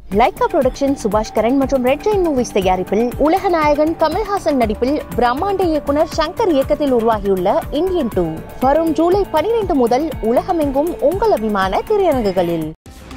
Lyca production சுபாஷ் கரன் மற்றும் red Jain movies தயாரிப்பில் உலக நாயகன் கமல்ஹாசன் நடிப்பில் பிரம்மாண்ட இயக்குனர் சங்கர் இயக்கத்தில் உருவாகியுள்ள இந்தியன் டூ வரும் ஜூலை பனிரெண்டு முதல் உலகமெங்கும் உங்கள் அபிமான திரையரங்குகளில்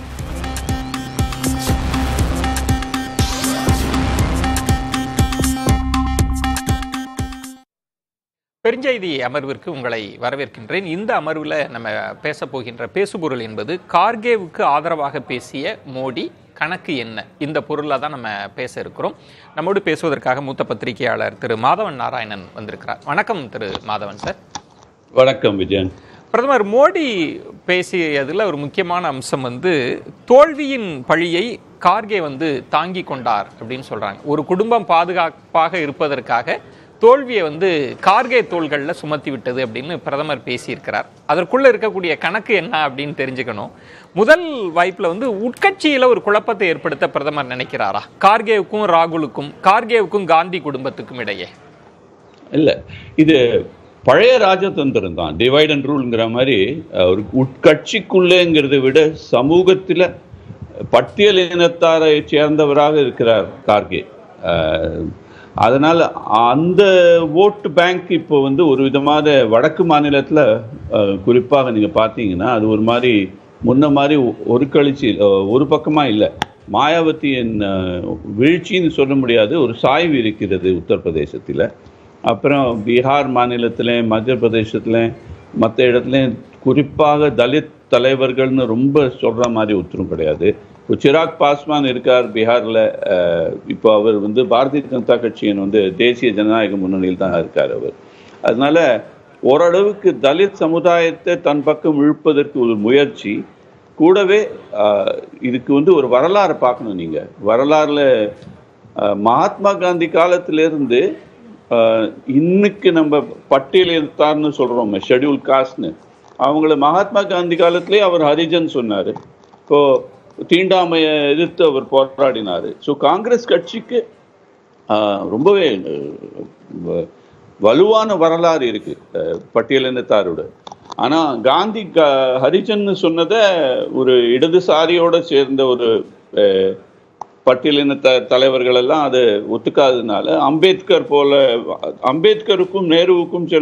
பெருஞ்செய்தி அமர்விற்கு உங்களை வரவேற்கின்றேன் இந்த அமர்வில் நம்ம பேச போகின்ற பேசுபொருள் என்பது கார்கேவுக்கு ஆதரவாக பேசிய மோடி கணக்கு என்ன இந்த பொருளில் தான் நம்ம பேச இருக்கிறோம் நம்மோடு பேசுவதற்காக மூத்த பத்திரிகையாளர் திரு மாதவன் நாராயணன் வந்திருக்கிறார் வணக்கம் திரு மாதவன் சார் வணக்கம் விஜயன் பிரதமர் மோடி பேசியதில் ஒரு முக்கியமான அம்சம் வந்து தோல்வியின் பழியை கார்கே வந்து தாங்கி கொண்டார் அப்படின்னு சொல்றாங்க ஒரு குடும்பம் பாதுகாப்பாக இருப்பதற்காக தோல்வியை வந்து கார்கே தோள்களில் சுமத்தி விட்டது அப்படின்னு பிரதமர் பேசியிருக்கிறார் அதற்குள்ள இருக்கக்கூடிய கணக்கு என்ன அப்படின்னு தெரிஞ்சுக்கணும் முதல் வாய்ப்புல வந்து உட்கட்சியில ஒரு குழப்பத்தை ஏற்படுத்த பிரதமர் நினைக்கிறாரா கார்கேவுக்கும் ராகுலுக்கும் கார்கேவுக்கும் காந்தி குடும்பத்துக்கும் இடையே இல்லை இது பழைய ராஜதந்திரம் தான் டிவைட் அண்ட் ரூல்ங்கிற மாதிரி அஹ், ஒரு உட்கட்சிக்குள்ளேங்கிறத விட சமூகத்தில் பட்டியலினத்தாரை சேர்ந்தவராக இருக்கிறார் கார்கே அஹ், அதனால் அந்த ஓட்டு பேங்க் இப்போ வந்து ஒரு விதமான வடக்கு மாநிலத்தில் குறிப்பாக நீங்கள் பார்த்தீங்கன்னா அது ஒரு மாதிரி முன்ன மாதிரி ஒரு கழிச்சு அஹ், ஒரு பக்கமாக இல்லை மாயாவதியின் அஹ், வீழ்ச்சின்னு சொல்ல முடியாது ஒரு சாய்வு இருக்கிறது உத்தரப்பிரதேசத்தில் அப்புறம் பீகார் மாநிலத்தில் மத்திய பிரதேசத்தில் மற்ற இடத்துலையும் குறிப்பாக தலித் தலைவர்கள்னு ரொம்ப சொல்கிற மாதிரி ஒருத்தரும் கிடையாது இப்போ சிராக் பாஸ்வான் இருக்கார் பீகாரில் இப்போ அவர் வந்து பாரதிய ஜனதா கட்சியின் வந்து தேசிய ஜனநாயக முன்னணியில் தான் இருக்கார் அவர் அதனால ஓரளவுக்கு தலித் சமுதாயத்தை தன் பக்கம் இழுப்பதற்கு ஒரு முயற்சி கூடவே ஆஹ், இதுக்கு வந்து ஒரு வரலாறு பார்க்கணும் நீங்கள் வரலாறுல ஆஹ், மகாத்மா காந்தி காலத்திலிருந்து ஆஹ், இன்னைக்கு நம்ம பட்டியலிட்டார்னு சொல்கிறோம் ஷெட்யூல் காஸ்ட்னு அவங்கள மகாத்மா காந்தி காலத்திலே அவர் ஹரிஜன் சொன்னார் இப்போ தீண்டாமையை எதிர்த்து அவர் போராடினார் ஸோ காங்கிரஸ் கட்சிக்கு ஆஹ், ரொம்பவே அஹ், வ- வலுவான வரலாறு இருக்கு அஹ், பட்டியலினத்தாரோட ஆனா காந்தி க ஹரிஜன் சொன்னதை ஒரு இடதுசாரியோட சேர்ந்த ஒரு அஹ், பட்டியலின த தலைவர்கள் எல்லாம் அது ஒத்துக்காததுனால அம்பேத்கர் போல அம்பேத்கருக்கும் நேருவுக்கும் சில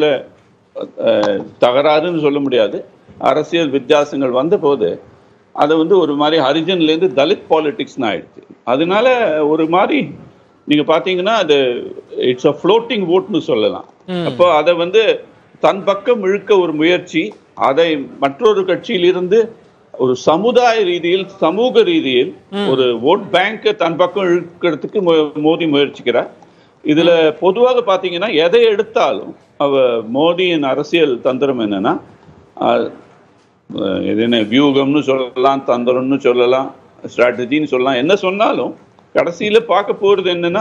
அஹ், தகராறுன்னு சொல்ல முடியாது அரசியல் வித்தியாசங்கள் வந்தபோது அதை வந்து ஒரு மாதிரி ஹரிஜன்லேருந்து தலித் பாலிடிக்ஸ்னு ஆயிடுச்சு அதனால ஒரு மாதிரி நீங்க பாத்தீங்கன்னா அது இட்ஸ் அ ஃப்ளோட்டிங் ஓட்னு சொல்லலாம் அப்போ அதை வந்து தன் பக்கம் இழுக்க ஒரு முயற்சி அதை மற்றொரு கட்சியிலிருந்து ஒரு சமுதாய ரீதியில் சமூக ரீதியில் ஒரு ஓட் பேங்கை தன் பக்கம் இழுக்கிறதுக்கு மோ- மோடி முயற்சிக்கிறார் இதுல பொதுவாக பாத்தீங்கன்னா எதை எடுத்தாலும் அவ மோடியின் அரசியல் தந்திரம் என்னன்னா அஹ், அஹ், இது என்ன வியூகம்னு சொல்லலாம் தந்திரம்னு சொல்லலாம் ஸ்ட்ராட்டஜின்னு சொல்லலாம் என்ன சொன்னாலும் கடைசியில பார்க்க போறது என்னன்னா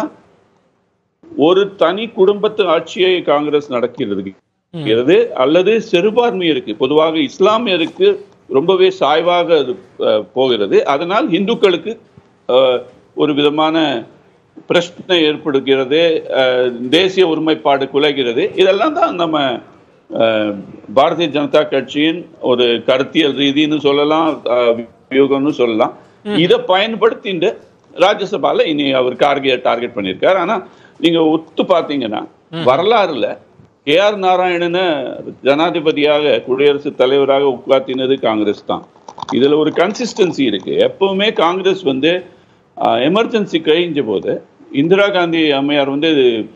ஒரு தனி குடும்பத்து ஆட்சியை காங்கிரஸ் நடக்கிறது இருக்கிறது அல்லது சிறுபான்மையருக்கு பொதுவாக இஸ்லாமியருக்கு ரொம்பவே சாய்வாக அது அஹ், போகிறது அதனால் இந்துக்களுக்கு அஹ், ஒரு விதமான பிரச்சனை ஏற்படுகிறது அஹ், தேசிய ஒருமைப்பாடு குலைகிறது இதெல்லாம் தான் நம்ம அஹ், பாரதிய ஜனதா கட்சியின் ஒரு கருத்தியல் ரீதின்னு சொல்லலாம் அஹ், வியூகம்னு சொல்லலாம் இதை பயன்படுத்திட்டு ராஜ்யசபால இனி அவர் கார்கே டார்கெட் பண்ணியிருக்கார் ஆனா நீங்க ஒத்து பார்த்தீங்கன்னா வரலாறுல கே ஆர் நாராயணனை ஜனாதிபதியாக குடியரசுத் தலைவராக உட்கார்த்தினது காங்கிரஸ் தான் இதுல ஒரு கன்சிஸ்டன்சி இருக்கு எப்பவுமே காங்கிரஸ் வந்து எமர்ஜென்சி கழிஞ்ச போது இந்திரா காந்தி அம்மையார் வந்து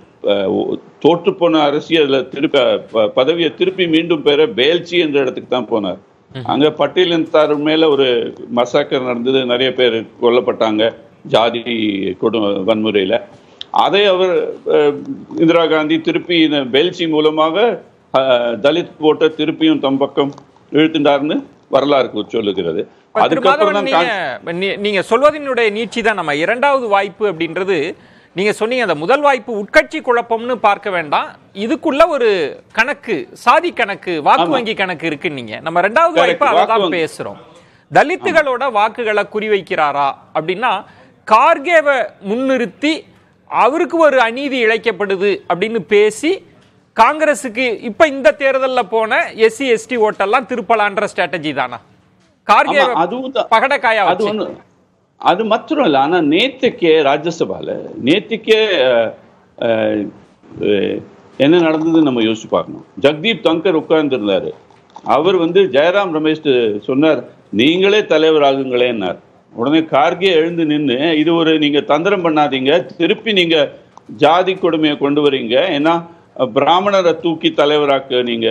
தோற்று போன அரசியல்ல திருப்பி ப- பதவியை திருப்பி மீண்டும் பெற பேல்ச்சி என்ற இடத்துக்கு தான் போனார் அங்க பட்டியலினத்தார் மேல ஒரு மசாக்கர் நடந்தது நிறைய பேர் கொல்லப்பட்டாங்க ஜாதி கொடு வன்முறையில அதை அவர் அஹ், இந்திரா காந்தி திருப்பி இந்த பெல்சி மூலமாக அஹ், தலித் ஓட்டை திருப்பியும் தம் பக்கம் இழுத்துட்டார்னு வரலாறு சொல்லுகிறது திரு அதுக்கப்புறம் மாதவன் தான் நீங்க நீ- நீங்க சொல்வதனுடைய நீட்சி தான் நம்ம இரண்டாவது வாய்ப்பு அப்படின்றது நீங்க சொன்னீங்க அந்த முதல் வாய்ப்பு உட்கட்சி குழப்பம்னு பார்க்க வேண்டாம் இதுக்குள்ள ஒரு கணக்கு சாதி கணக்கு வாக்கு ஆமா. வங்கி கணக்கு இருக்கு நீங்க நம்ம ரெண்டாவது Correct. வாய்ப்பு அதை வாக்கு தான் வங்கி. பேசுறோம் தலித்துகளோட வாக்குகளை குறிவைக்கிறாரா அப்படின்னா கார்கேவை முன்னிறுத்தி அவருக்கு ஒரு அநீதி இழைக்கப்படுது அப்படின்னு பேசி காங்கிரஸுக்கு இப்ப இந்த தேர்தல்ல போன எஸ்சி எஸ்டி ஓட்டெல்லாம் திருப்பலான்ற ஸ்ட்ராட்டஜி தானா கார்கே ஆமா, அதுவும் தான். பகடக்காயா அது வச்சு ஒண்ணு அது மாத்திரம் இல்லை ஆனால் நேற்றுக்கே ராஜ்யசபால நேற்றுக்கே அஹ், அஹ், அஹ், என்ன நடந்ததுன்னு நம்ம யோசிச்சு பார்க்கணும் ஜக்தீப் தங்கர் உட்கார்ந்துருந்தாரு அவர் வந்து ஜெயராம் ரமேஷ் சொன்னார் நீங்களே தலைவராகுங்களேன்னார் உடனே கார்கே எழுந்து நின்று இது ஒரு நீங்க தந்திரம் பண்ணாதீங்க திருப்பி நீங்க ஜாதி கொடுமையை கொண்டு வரீங்க ஏன்னா அஹ், பிராமணரை தூக்கி தலைவராக்க நீங்க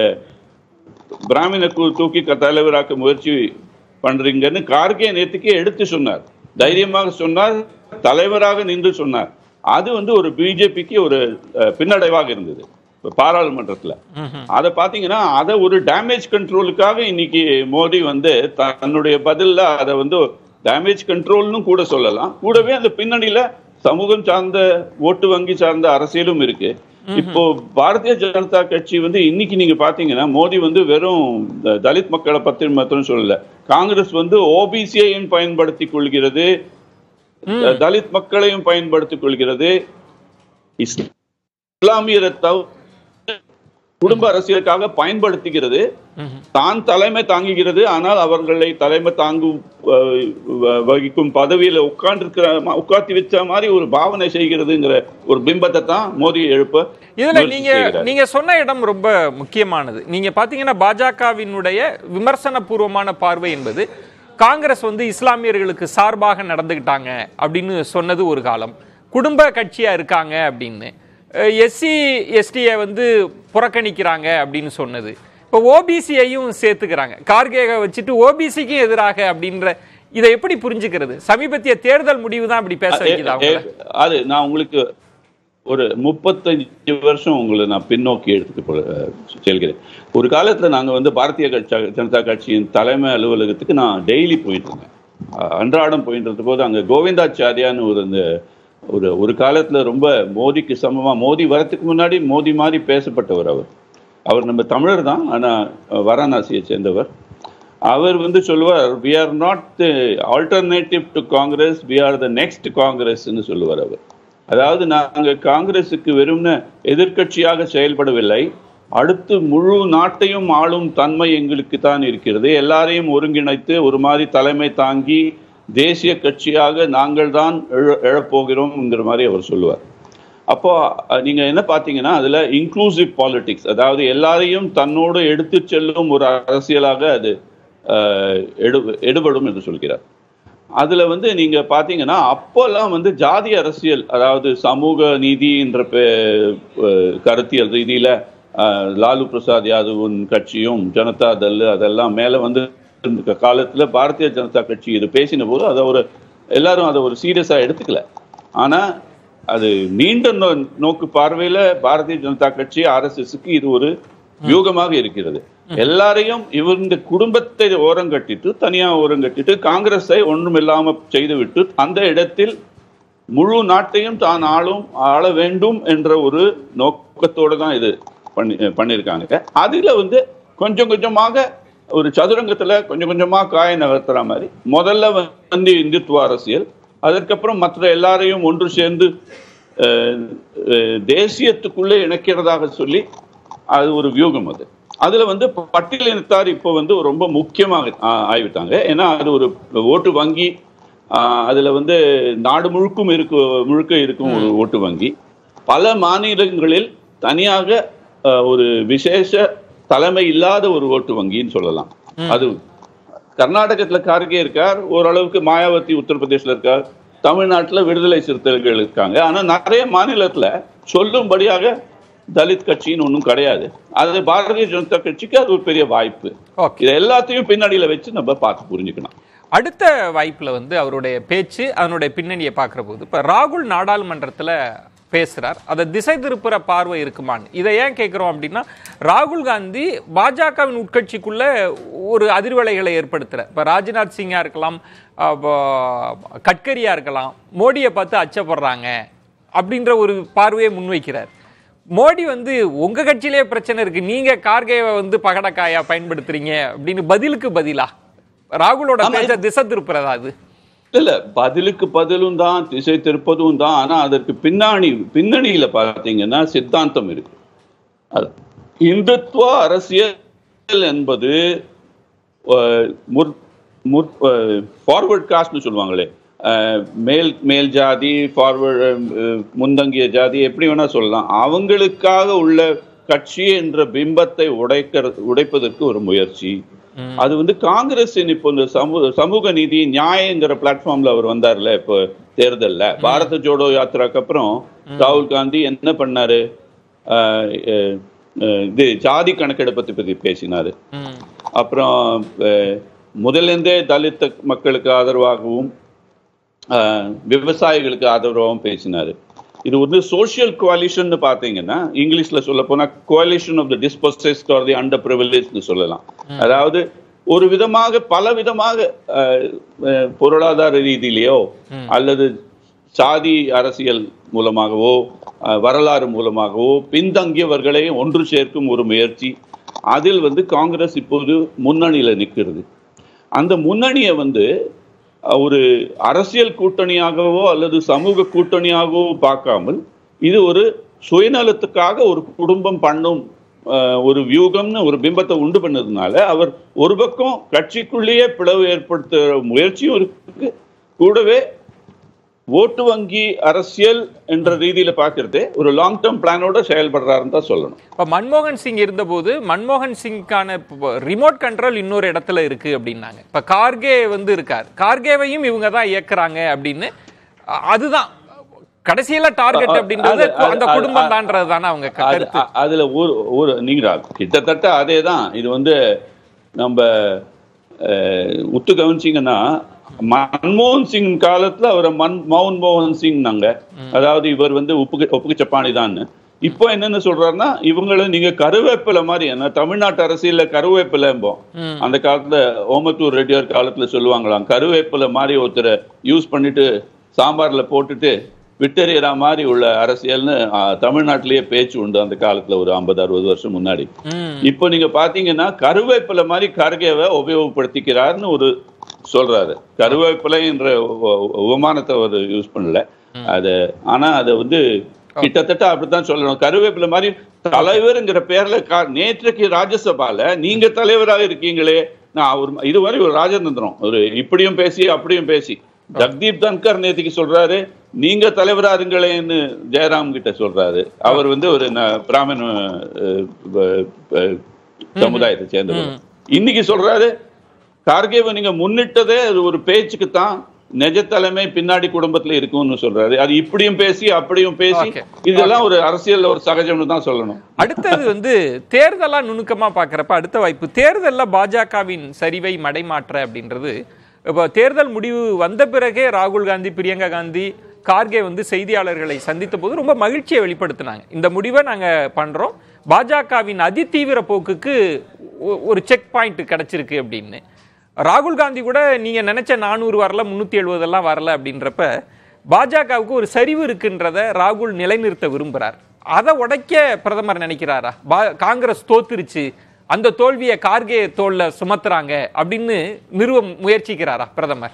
பிராமண கு- தூக்கி க- தலைவராக்க முயற்சி பண்றீங்கன்னு கார்கே நேத்துக்கே எடுத்து சொன்னார் தைரியமாக சொன்னார் தலைவராக நின்று சொன்னார் அது வந்து ஒரு பிஜேபிக்கு ஒரு அஹ், பின்னடைவாக இருந்தது இப்ப பாராளுமன்றத்துல அதை பாத்தீங்கன்னா அதை ஒரு டேமேஜ் கண்ட்ரோலுக்காக இன்னைக்கு மோடி வந்து தன்னுடைய பதில்ல அதை வந்து டேமேஜ் கண்ட்ரோல்னு கூட சொல்லலாம் கூடவே அந்த பின்னணியில சமூகம் சார்ந்த ஓட்டு வங்கி சார்ந்த அரசியலும் இருக்கு இப்போ பாரதிய ஜனதா கட்சி வந்து இன்னைக்கு நீங்க பாத்தீங்கன்னா மோடி வந்து வெறும் த- தலித் மக்களை பத்தி மாத்திரம் சொல்லல காங்கிரஸ் வந்து ஓபிசியையும் பயன்படுத்தி கொள்கிறது தலித் மக்களையும் பயன்படுத்திக் கொள்கிறது இஸ்- இஸ்லாமியரை தவிர குடும்ப அரசியலுக்காக பயன்படுத்துகிறது தான் தலைமை தாங்குகிறது ஆனால் அவர்களை தலைமை தாங்கும் அஹ், வ- வகிக்கும் பதவியில உட்கார்ந்துருக்கிற உட்கார்த்தி வச்ச மாதிரி ஒரு பாவனை செய்கிறதுங்கிற ஒரு பிம்பத்தை தான் மோடி எழுப்ப இதுல முயற்சி நீங்க செய்கிறார். நீங்க சொன்ன இடம் ரொம்ப முக்கியமானது நீங்க பாத்தீங்கன்னா பாஜகவினுடைய விமர்சன பூர்வமான பார்வை என்பது காங்கிரஸ் வந்து இஸ்லாமியர்களுக்கு சார்பாக நடந்துக்கிட்டாங்க அப்படின்னு சொன்னது ஒரு காலம் குடும்ப கட்சியா இருக்காங்க அப்படின்னு எஸ்சி எஸ்டியை வந்து புறக்கணிக்கிறாங்க அப்படின்னு சொன்னது இப்போ ஓபிசியையும் சேர்த்துக்கிறாங்க கார்கேக வச்சுட்டு ஓபிசிக்கும் எதிராக அப்படின்ற இதை எப்படி புரிஞ்சுக்கிறது சமீபத்திய தேர்தல் முடிவு தான் இப்படி பேச வைக்குது அவங்கள ஏ- அது நான் உங்களுக்கு ஒரு முப்பத்தஞ்சு வருஷம் உங்களை நான் பின்னோக்கி எடுத்துட்டு போல செல்கிறேன் ஒரு காலத்துல நாங்க வந்து பாரதிய கட்சி ஜனதா கட்சியின் தலைமை அலுவலகத்துக்கு நான் டெய்லி போயிட்டு இருந்தேன் அஹ் அன்றாடம் போயிட்டு இருந்த போது அங்க கோவிந்தாச்சாரியான்னு ஒரு இந்த ஒரு ஒரு காலத்துல ரொம்ப மோடிக்கு சமமா மோடி வரத்துக்கு முன்னாடி மோடி மாதிரி பேசப்பட்டவர் அவர் அவர் நம்ம தமிழர் தான் ஆனா அஹ், வாரணாசியை சேர்ந்தவர் அவர் வந்து சொல்லுவார் we are not the alternative to Congress we are the next காங்கிரஸ்னு சொல்லுவார் அவர் அதாவது நாங்க காங்கிரஸுக்கு வெறும்ன எதிர்க்கட்சியாக செயல்படவில்லை அடுத்து முழு நாட்டையும் ஆளும் தன்மை எங்களுக்கு தான் இருக்கிறது எல்லாரையும் ஒருங்கிணைத்து ஒரு மாதிரி தலைமை தாங்கி தேசிய கட்சியாக நாங்கள் தான் எழ எழப்போகிறோம்ங்கிற மாதிரி அவர் சொல்லுவார் அப்போ அஹ், நீங்க என்ன பார்த்தீங்கன்னா அதுல இன்க்ளூசிவ் பாலிடிக்ஸ் அதாவது எல்லாரையும் தன்னோடு எடுத்து செல்லும் ஒரு அரசியலாக அது அஹ், எடு எடுபடும் என்று சொல்கிறார் அதுல வந்து நீங்க பாத்தீங்கன்னா அப்போல்லாம் வந்து ஜாதி அரசியல் அதாவது சமூக நீதி என்ற பே- அஹ், கருத்தியல் ரீதியில அஹ், லாலு பிரசாத் யாதவின் கட்சியும் ஜனதா தள் அதெல்லாம் மேல வந்து இருந்த காலத்துல பாரதிய ஜனதா கட்சி இது பேசின போது அதை ஒரு எல்லாரும் அதை ஒரு சீரியஸா எடுத்துக்கல ஆனா அது நீண்ட நோ- நோக்கு பார்வையில பாரதிய ஜனதா கட்சி ஆர்எஸ்எஸ்க்கு இது ஒரு வியூகமாக இருக்கிறது எல்லாரையும் இவங்க குடும்பத்தை ஓரங்கட்டிட்டு தனியா ஓரங்கட்டிட்டு காங்கிரஸை ஒன்றுமில்லாம செய்துவிட்டு அந்த இடத்தில் முழு நாட்டையும் தான் ஆளும் ஆள வேண்டும் என்ற ஒரு நோக்கத்தோட தான் இது பண்ணி பண்ணியிருக்காங்க அதுல வந்து கொஞ்சம் கொஞ்சமாக ஒரு சதுரங்கத்துல கொஞ்சம் கொஞ்சமா காய நகர்த்துற மாதிரி முதல்ல வந்து இந்துத்துவ அரசியல் அதற்கப்புறம் மற்ற எல்லாரையும் ஒன்று சேர்ந்து அஹ், அஹ், தேசியத்துக்குள்ளே இணைக்கிறதாக சொல்லி அது ஒரு வியூகம் அது அதுல வந்து பட்டியலினத்தார் இப்போ வந்து ரொம்ப முக்கியமாக ஆ- ஆகிவிட்டாங்க ஏன்னா அது ஒரு ஓட்டு வங்கி ஆ, அதுல வந்து நாடு முழுக்கும் இருக்கு முழுக்க இருக்கும் ஒரு ஓட்டு வங்கி பல மாநிலங்களில் தனியாக ஆ, ஒரு விசேஷ தலைமை இல்லாத ஒரு ஓட்டு வங்கின்னு சொல்லலாம் அது கர்நாடகத்துல கார்கே இருக்கார் ஓரளவுக்கு மாயாவதி உத்தரப்பிரதேசல இருக்கார் தமிழ்நாட்டுல விடுதலை சிறுத்தைகள் இருக்காங்க ஆனா நிறைய மாநிலத்துல சொல்லும்படியாக தலித் கட்சின்னு ஒன்றும் கிடையாது அது பாரதிய ஜனதா கட்சிக்கு அது ஒரு பெரிய வாய்ப்பு ஓகே இதை எல்லாத்தையும் பின்னணியில வச்சு நம்ம பார்த்து புரிஞ்சுக்கணும் அடுத்த வாய்ப்புல வந்து அவருடைய பேச்சு அதனுடைய பின்னணியை பார்க்குற போது இப்போ ராகுல் நாடாளுமன்றத்துல பேசுறார் அதை திசை திருப்புற பார்வை இருக்குமான்னு இதை ஏன் கேட்குறோம் அப்படின்னா ராகுல் காந்தி பாஜகவின் உட்கட்சிக்குள்ள ஒரு அதிர்வலைகளை ஏற்படுத்துற இப்போ ராஜ்நாத் சிங்கா இருக்கலாம் அப்போ கட்கரியா இருக்கலாம் மோடியை பார்த்து அச்சப்படுறாங்க அப்படின்ற ஒரு பார்வையை முன்வைக்கிறார் மோடி வந்து உங்க கட்சியிலே பிரச்சனை இருக்கு நீங்க கார்கேவை வந்து பகடக்காயா பயன்படுத்துறீங்க அப்படின்னு பதிலுக்கு பதிலா ராகுலோட ஆமா, பேச்ச திசை திருப்புறதா அது இல்ல இல்ல பதிலுக்கு பதிலும் தான் திசை திருப்பதும் தான் ஆனா அதற்கு பின்னாணி பின்னணியில பார்த்தீங்கன்னா சித்தாந்தம் இருக்கு அது இந்துத்துவ அரசியல் என்பது ஃபார்வர்ட் காஸ்ட்னு சொல்லுவாங்களே அஹ், மேல் மேல் ஜாதி ஃபார்வர்டு முந்தங்கிய ஜாதி எப்படி வேணா சொல்லலாம் அவங்களுக்காக உள்ள கட்சி என்ற பிம்பத்தை உடைக்கிற உடைப்பதற்கு ஒரு முயற்சி அது வந்து காங்கிரஸின் இப்போ இந்த சமூக சமூக நீதி நியாயங்கிற பிளாட்ஃபார்ம்ல அவர் வந்தார்ல இப்போ தேர்தல்ல பாரத ஜோடோ யாத்திராக்கு அப்புறம் ராகுல் காந்தி என்ன பண்ணாரு அஹ், அஹ், அஹ், இது ஜாதி கணக்கெடுப்பத்தை பத்தி பேசினாரு ம். அப்புறம் அஹ், முதல்லேருந்தே தலித் மக்களுக்கு ஆதரவாகவும் அஹ், விவசாயிகளுக்கு ஆதரவாகவும் பேசினாரு இது வந்து சோஷியல் கோalitionனு பார்த்தீங்கன்னா இங்கிலீஷ்ல சொல்ல போனா coalition of the dispossessed are the under ப்ரிவிலேஜ்னு சொல்லலாம் அதாவது ஒரு விதமாக பல விதமாக அஹ், அஹ், பொருளாதார ரீதியிலேயோ அல்லது சாதி அரசியல் மூலமாகவோ அஹ், வரலாறு மூலமாகவோ பின்தங்கியவர்களை ஒன்று சேர்க்கும் ஒரு முயற்சி அதில் வந்து காங்கிரஸ் இப்போது முன்னணியில நிற்கிறது அந்த முன்னணியை வந்து அஹ், ஒரு அரசியல் கூட்டணியாகவோ அல்லது சமூக கூட்டணியாகவோ பார்க்காமல் இது ஒரு சுயநலத்துக்காக ஒரு குடும்பம் பண்ணும் அஹ், ஒரு வியூகம்னு ஒரு பிம்பத்தை உண்டு பண்ணதுனால அவர் ஒரு பக்கம் கட்சிக்குள்ளேயே பிளவு ஏற்படுத்துகிற முயற்சியும் இருக்கு கூடவே ஓட்டு வங்கி அரசியல் என்ற ரீதியில பார்க்கறதே ஒரு லாங் டேர்ம் பிளானோட செயல்படுறாருன்னு தான் சொல்லணும் இப்ப மன்மோகன் சிங் இருந்தபோது மன்மோகன் சிங்கான ரிமோட் கண்ட்ரோல் இன்னொரு இடத்துல இருக்கு அப்படின்னாங்க இப்ப கார்கே வந்து இருக்கார் கார்கேவையும் இவங்க தான் இயக்குறாங்க அப்படின்னு அ- அதுதான் கடைசியில டார்கெட் அ- அப்படின்றது அது- அது- அந்த அது- குடும்பம் தான்றது தானே அவங்க க- அது- கருத்து அ- அதுல ஒரு ஒரு நீங்க கிட்டத்தட்ட அதே தான் இது வந்து நம்ம அஹ், உத்து கவனிச்சீங்கன்னா மன்மோகன் சிங் காலத்துல அவரை மன் மௌன் மோகன் சிங் நாங்க அதாவது இவர் வந்து உப்புக்கு ஒப்புக்கு சப்பானி தான் இப்போ என்னன்னு சொல்றாருன்னா இவங்கள நீங்க கருவேப்பிலை மாதிரி ஏன்னா தமிழ்நாட்டு அரசியல்ல கருவேப்பிலைம்போம் ம். அந்த காலத்துல ஓமத்தூர் ரெட்டியார் காலத்துல சொல்லுவாங்களாம் கருவேப்பிலை மாதிரி ஒருத்தரை யூஸ் பண்ணிட்டு சாம்பார்ல போட்டுட்டு விட்டெறிகிற மாதிரி உள்ள அரசியல்னு ஆ, தமிழ்நாட்டிலேயே பேச்சு உண்டு அந்த காலத்துல ஒரு ஐம்பது அறுபது வருஷம் முன்னாடி ம். இப்போ நீங்க பாத்தீங்கன்னா கருவேப்பிலை மாதிரி கர்கேவை உபயோகப்படுத்திக்கிறாருன்னு ஒரு சொல்றாரு கருவேப்பிலை என்ற உ- உபமானத்தை அவர் யூஸ் பண்ணல அது ஆனா அதை வந்து கிட்டத்தட்ட அப்படித்தான் சொல்லணும் கருவேப்பிலை மாதிரி தலைவருங்கிற பேர்ல கா- நேற்றைக்கு ராஜ்யசபால நீங்க தலைவராக இருக்கீங்களே நான் அவர் இதுவரை ஒரு ராஜதந்திரம் ஒரு இப்படியும் பேசி அப்படியும் பேசி ஜக்தீப் தன்கர் நேற்றுக்கு சொல்றாரு நீங்க தலைவரா இருங்களேன்னு ஜெயராம் கிட்ட சொல்றாரு அவர் வந்து ஒரு ந- பிராமண அஹ், அஹ், அஹ், சமுதாயத்தை சேர்ந்தவர் இன்னைக்கு சொல்றாரு கார்கேவை நீங்க முன்னிட்டதே அது ஒரு பேச்சுக்கு தான் நிஜ தலைமை பின்னாடி குடும்பத்துல இருக்கும்னு சொல்றாரு அது இப்படியும் பேசி அப்படியும் பேசி Okay. இதெல்லாம் ஒரு அரசியல்ல ஒரு சகஜம்னு தான் சொல்லணும் அடுத்தது வந்து தேர்தலா நுணுக்கமா பார்க்கறப்ப அடுத்த வாய்ப்பு தேர்தல்ல பாஜகவின் சரிவை மடைமாற்ற அப்படின்றது இப்போ தேர்தல் முடிவு வந்த பிறகே ராகுல் காந்தி பிரியங்கா காந்தி கார்கே வந்து செய்தியாளர்களை சந்தித்த போது ரொம்ப மகிழ்ச்சியை வெளிப்படுத்தினாங்க இந்த முடிவை நாங்க பண்றோம் பாஜகவின் அதிதீவிர போக்குக்கு ஒ- ஒரு செக் பாயிண்ட் கிடைச்சிருக்கு அப்படின்னு ராகுல் காந்தி கூட நீங்க நினைச்ச நானூறு வரல முன்னூத்தி எழுபதெல்லாம் வரல அப்படின்றப்ப பாஜகவுக்கு ஒரு சரிவு இருக்குன்றத ராகுல் நிலைநிறுத்த விரும்புறார் அதை உடைக்க பிரதமர் நினைக்கிறாரா பா- காங்கிரஸ் தோத்துருச்சு அந்த தோல்வியை கார்கே தோல்ல சுமத்துறாங்க அப்படின்னு நிறுவ முயற்சிக்கிறாரா பிரதமர்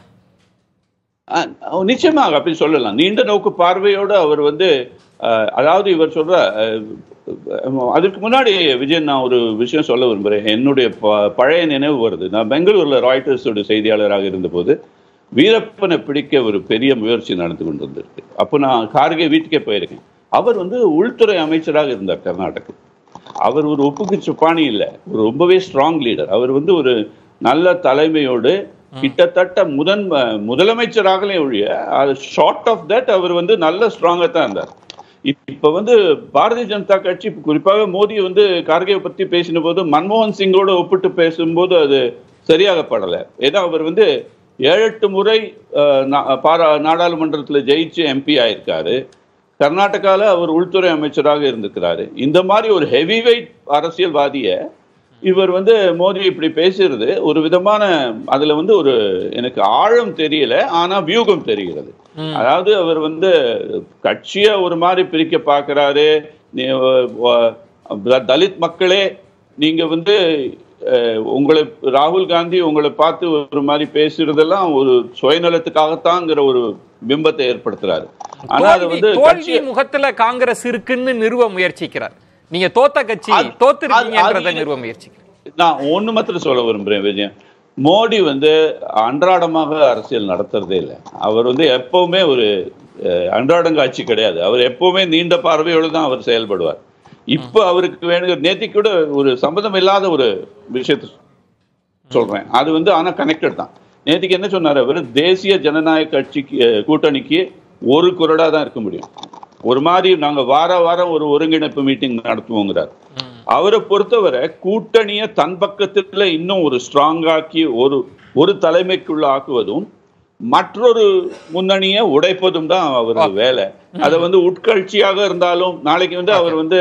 அஹ், நிச்சயமாக அப்படி சொல்லலாம் நீண்ட நோக்கு பார்வையோட அவர் வந்து அஹ், அதாவது இவர் சொல்ற அஹ், அஹ், அதுக்கு முன்னாடி விஜயன் நான் ஒரு விஷயம் சொல்ல விரும்புறேன் என்னுடைய ப- பழைய நினைவு வருது நான் பெங்களூர்ல ராய்டர்ஸோட செய்தியாளராக இருந்தபோது வீரப்பனை பிடிக்க ஒரு பெரிய முயற்சி நடந்து கொண்டிருந்திருக்கு அப்போ நான் கார்கே வீட்டுக்கே போயிருக்கேன் அவர் வந்து உள்துறை அமைச்சராக இருந்தார் கர்நாடகா அவர் ஒரு ஒப்புக்கு சுப்பானி இல்லை ஒரு ரொம்பவே ஸ்ட்ராங் லீடர் அவர் வந்து ஒரு நல்ல தலைமையோடு கிட்டத்தட்ட முதன் முதலமைச்சராகலே ஒழிய ஷார்ட் ஆஃப் தட் அவர் வந்து நல்ல ஸ்ட்ராங்கா தான் இருந்தார் இப்- இப்ப வந்து பாரதிய ஜனதா கட்சி குறிப்பாக மோடி வந்து கார்கே பத்தி பேசின போது மன்மோகன் சிங்கோட ஒப்பிட்டு பேசும்போது அது சரியாகப்படலை ஏன்னா அவர் வந்து ஏழு எட்டு முறை அஹ், நா- பாரா நாடாளுமன்றத்துல ஜெயிச்சு எம்பி ஆயிருக்காரு கர்நாடகால அவர் உள்துறை அமைச்சராக இருந்திருக்கிறாரு இந்த மாதிரி ஒரு ஹெவி வெயிட் அரசியல்வாதிய இவர் வந்து மோடி இப்படி பேசுறது ஒரு விதமான அதுல வந்து ஒரு எனக்கு ஆழம் தெரியல ஆனா வியூகம் தெரிகிறது அதாவது அவர் வந்து கட்சியை ஒரு மாதிரி பிரிக்க பார்க்கறாரு நீ, அஹ், அஹ், தலித் மக்களே நீங்க வந்து அஹ், உங்களை ராகுல் காந்தி உங்களை பார்த்து ஒரு மாதிரி பேசுறதெல்லாம் ஒரு சுயநலத்துக்காகத்தாங்கிற ஒரு பிம்பத்தை ஏற்படுத்துறாரு ஆனா அது தோல்வி வந்து தோல்வி கட்சி முகத்துல காங்கிரஸ் இருக்குன்னு நிறுவ முயற்சிக்கிறார் நீங்க தோத்த கட்சி அது- தோத்துருக்கீங்கன்றதை அது- நிறுவ முயற்சிக்கிறார் நான் ஒண்ணு மாத்திரம் சொல்ல விரும்புறேன் விஜயன் மோடி வந்து அன்றாடமாக அரசியல் நடத்துறதே இல்லை அவர் வந்து எப்பவுமே ஒரு அஹ், அன்றாடங்காட்சி கிடையாது அவர் எப்பவுமே நீண்ட பார்வையோடு தான் அவர் செயல்படுவார் இப்போ அவருக்கு வேணுங்கிற நேத்தி கூட ஒரு சம்மந்தம் இல்லாத ஒரு விஷயத்தை சொல்றேன் அது வந்து ஆனா கனெக்டட் தான் நேத்திக்கு என்ன சொன்னார் அவர் தேசிய ஜனநாயக கட்சிக்கு அஹ், கூட்டணிக்கு ஒரு குரடா தான் இருக்க முடியும் ஒரு மாதிரி நாங்க வார வாரம் ஒரு ஒருங்கிணைப்பு மீட்டிங் நடத்துவோங்கிறார் அவரை பொறுத்தவரை கூட்டணியை தன் பக்கத்துல இன்னும் ஒரு ஸ்ட்ராங் ஆக்கி ஒரு ஒரு தலைமைக்குள்ள ஆக்குவதும் மற்றொரு முன்னணியை உடைப்பதும் தான் அவரது வேலை அதை வந்து உட்கட்சியாக இருந்தாலும் நாளைக்கு வந்து அவர் வந்து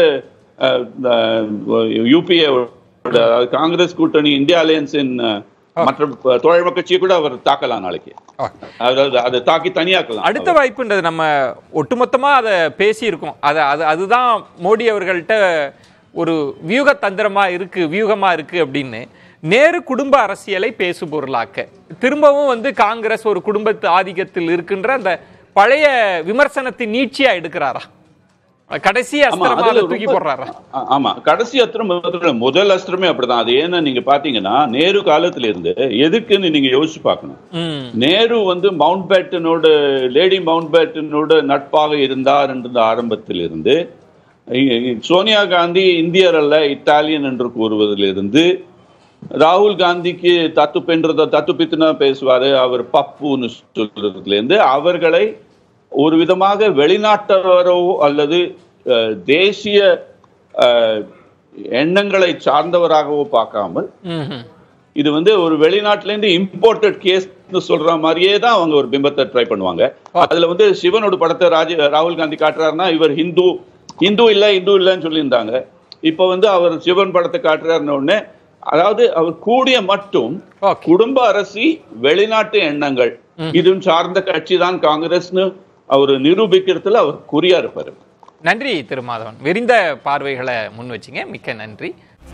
யூபிஏ காங்கிரஸ் கூட்டணி இந்தியா அலையன்ஸின் மற்ற தோழமை கட்சியை கூட அவர் தாக்கலாம் நாளைக்கு ஓகே அதாவது அதை தாக்கி தனியாக்கலாம் அடுத்த வாய்ப்புன்றது நம்ம ஒட்டுமொத்தமா அதை பேசியிருக்கோம் அதை அது அதுதான் மோடி அவர்கள்ட்ட ஒரு வியூக தந்திரமா இருக்கு வியூகமா இருக்கு அப்படின்னு நேரு குடும்ப அரசியலை பேசு பொருளாக்க திரும்பவும் வந்து காங்கிரஸ் ஒரு குடும்பத்து ஆதிக்கத்தில் இருக்கின்ற அந்த பழைய விமர்சனத்தின் நீட்சியா எடுக்கிறாரா கடைசி ஆமா, அஸ்திரமா அதுல அதை தூக்கி ரொம்ப- போடுறாரா ஆ- ஆமா கடைசி அஸ்திரம் முதல்ல முதல் அஸ்திரமே அப்படிதான் அது ஏன்னா நீங்க பாத்தீங்கன்னா நேரு காலத்துல இருந்து எதுக்குன்னு நீங்க யோசிச்சு பார்க்கணும் ம் நேரு வந்து மவுண்ட் பேட்டனோட லேடி மவுண்ட் பேட்டனோட நட்பாக இருந்தார் என்ற ஆரம்பத்தில் இருந்து இ- இ- சோனியா காந்தி இந்தியர் அல்ல இத்தாலியன் என்று கூறுவதிலிருந்து ராகுல் காந்திக்கு தத்து பென்றத தத்து பித்துனா பேசுவாரு அவர் பப்புன்னு சொல்றதுல இருந்து அவர்களை ஒரு விதமாக வெளிநாட்டவரோ அல்லது அஹ், தேசிய அஹ், எண்ணங்களை சார்ந்தவராகவோ பார்க்காமல் ம்ஹும். இது வந்து ஒரு வெளிநாட்டுல இருந்து இம்போர்ட்டட் கேஸ்னு சொல்ற மாதிரியே தான் அவங்க ஒரு பிம்பத்தை ட்ரை பண்ணுவாங்க அதுல வந்து சிவனோட படத்தை ராஜ ராகுல் காந்தி காட்டுறாருன்னா இவர் ஹிந்து ஹிந்து இல்ல இந்து இல்லைன்னு சொல்லியிருந்தாங்க இப்ப வந்து அவர் சிவன் படத்தை காட்டுறாருன்னு உடனே அதாவது அவர் கூடிய மட்டும் ஓகே குடும்ப அரசி வெளிநாட்டு எண்ணங்கள் இதுவும் சார்ந்த கட்சி தான் காங்கிரஸ்னு அவர் நிரூபிக்கிறதுல அவர் குறியா இருப்பாரு நன்றி திருமாதவன் விரிந்த பார்வைகளை முன் வச்சிங்க மிக்க நன்றி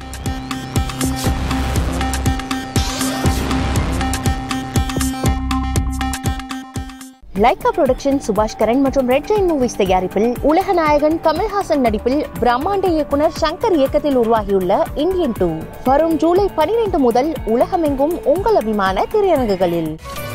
லைகா புரொடக்ஷன் சுபாஷ் கரன் மற்றும் ரெட் ஜெயின் மூவிஸ் தயாரிப்பில் உலக நாயகன் கமல்ஹாசன் நடிப்பில் பிரம்மாண்ட இயக்குனர் சங்கர் இயக்கத்தில் உருவாகியுள்ள இந்தியன் டூ வரும் ஜூலை 12 முதல் உலகமெங்கும் உங்கள் அபிமான திரையரங்குகளில்